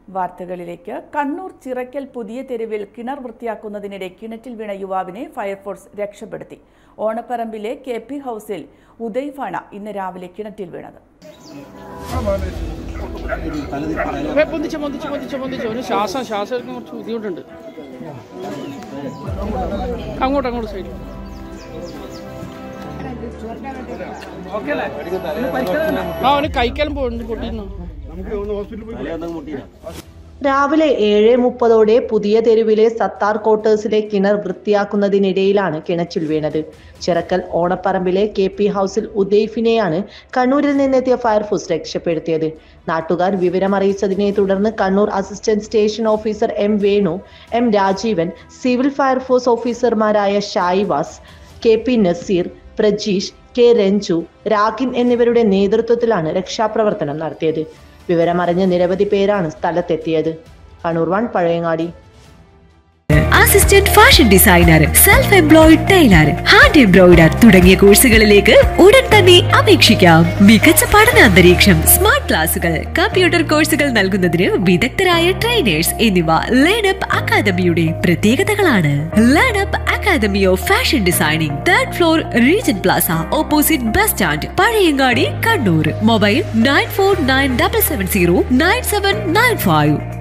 വാർത്തകളിലേക്ക് കണ്ണൂർ ചിറക്കൽ പുതിയ തെരുവിൽ കിണർ വൃത്തിയാക്കുന്നതിനിടെ കിണറ്റിൽ വീണ യുവാവിനെ ഫയർഫോഴ്സ് രക്ഷപ്പെടുത്തി ഓണപ്പറമ്പിലെ കെ പി ഹൗസിൽ ഉദയ്ഫാണ് ഇന്ന് രാവിലെ കിണറ്റിൽ വീണത് വേ, പൊന്തിച്ച് പൊന്തിച്ച് പൊന്തിച്ച് പൊന്തിച്ച് ഒരു ശ്വാസം ശ്വാസം എടുക്കാൻ കുറച്ച് ബുദ്ധിമുട്ടുണ്ട് അങ്ങോട്ട് അങ്ങോട്ട് സൈഡ് ആ അവന് കൈക്കാലും പോയിട്ടുണ്ട് പൊട്ടിയിരുന്നു രാവിലെ ഏഴ് മുപ്പതോടെ പുതിയ തെരുവിലെ സത്താർ ക്വാർട്ടേഴ്സിലെ കിണർ വൃത്തിയാക്കുന്നതിനിടയിലാണ് കിണറ്റിൽ വീണത് ചിറക്കൽ ഓണപ്പറമ്പിലെ കെ പി ഹൗസിൽ ഉദയ്ഫിനെയാണ് കണ്ണൂരിൽ നിന്നെത്തിയ ഫയർഫോഴ്സ് രക്ഷപ്പെടുത്തിയത് നാട്ടുകാർ വിവരമറിയിച്ചതിനെ തുടർന്ന് Kannur assistant station officer M Venu M Rajeevan civil fire force ഓഫീസർമാരായ Shaivas K P Naseer Prajeesh K Ranju Ragin എന്നിവരുടെ നേതൃത്വത്തിലാണ് രക്ഷാപ്രവർത്തനം നടത്തിയത് വിവരമറിഞ്ഞ് നിരവധി പേരാണ് സ്ഥലത്തെത്തിയത് Kannur one Pazhayangadi assistant fashion designer self employed tailor hand embroider തുടങ്ങിയ കോഴ്സുകളിലേക്ക് ഉടൻ തന്നെ അപേക്ഷിക്കാം മികച്ച പഠന അന്തരീക്ഷം സ്മാർട്ട് ക്ലാസുകൾ കമ്പ്യൂട്ടർ കോഴ്സുകൾ നൽകുന്നതിന് വിദഗ്ധരായ ട്രെയിനേഴ്സ് എന്നിവ ലേണപ്പ് അക്കാദമിയുടെ പ്രത്യേകതകളാണ് Learnup academy of fashion designing third floor Regen Plaza opposite bus stand Pazhayangadi Kannur mobile nine four nine double seven zero nine seven nine five